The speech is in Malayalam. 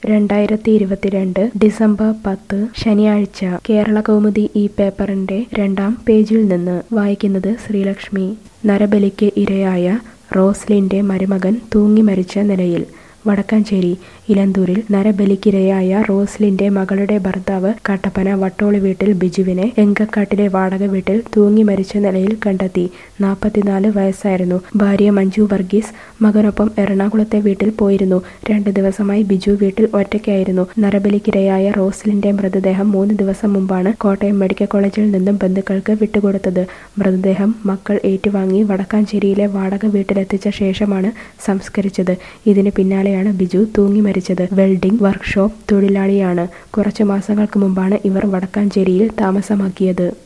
രണ്ടായിരത്തി ഇരുപത്തിരണ്ട് ഡിസംബർ പത്ത് ശനിയാഴ്ച കേരള കൗമുദി ഈ പേപ്പറിന്റെ രണ്ടാം പേജിൽ നിന്ന് വായിക്കുന്നത് ശ്രീലക്ഷ്മി നരബലിക്ക് ഇരയായ റോസ്ലിന്റെ മരുമകൻ തൂങ്ങി മരിച്ച നിലയിൽ വടക്കാഞ്ചേരി ഇലന്തൂരിൽ നരബലിക്കിരയായ റോസ്ലിന്റെ മകളുടെ ഭർത്താവ് കട്ടപ്പന വട്ടോളി വീട്ടിൽ ബിജുവിനെ എങ്കക്കാട്ടിലെ വാടക വീട്ടിൽ തൂങ്ങി മരിച്ച നിലയിൽ കണ്ടെത്തി നാൽപ്പത്തിനാല് വയസ്സായിരുന്നു ഭാര്യ മഞ്ജു വർഗീസ് മകനൊപ്പം എറണാകുളത്തെ വീട്ടിൽ പോയിരുന്നു രണ്ട് ദിവസമായി ബിജു വീട്ടിൽ ഒറ്റയ്ക്കായിരുന്നു നരബലിക്കിരയായ റോസ്ലിന്റെ മൃതദേഹം മൂന്ന് ദിവസം മുമ്പാണ് കോട്ടയം മെഡിക്കൽ കോളേജിൽ നിന്നും ബന്ധുക്കൾക്ക് വിട്ടുകൊടുത്തത് മൃതദേഹം മക്കൾ ഏറ്റുവാങ്ങി വടക്കാഞ്ചേരിയിലെ വാടക വീട്ടിലെത്തിച്ച ശേഷമാണ് സംസ്കരിച്ചത് ഇതിന് പിന്നാലെയാണ് ബിജു തൂങ്ങി മരിച്ചത് വെൽഡിംഗ് വർക്ക്ഷോപ്പ് തൊഴിലാളിയാണ് കുറച്ചു മാസങ്ങൾക്ക് മുമ്പാണ് ഇവർ വടക്കാഞ്ചേരിയിൽ താമസമാക്കിയത്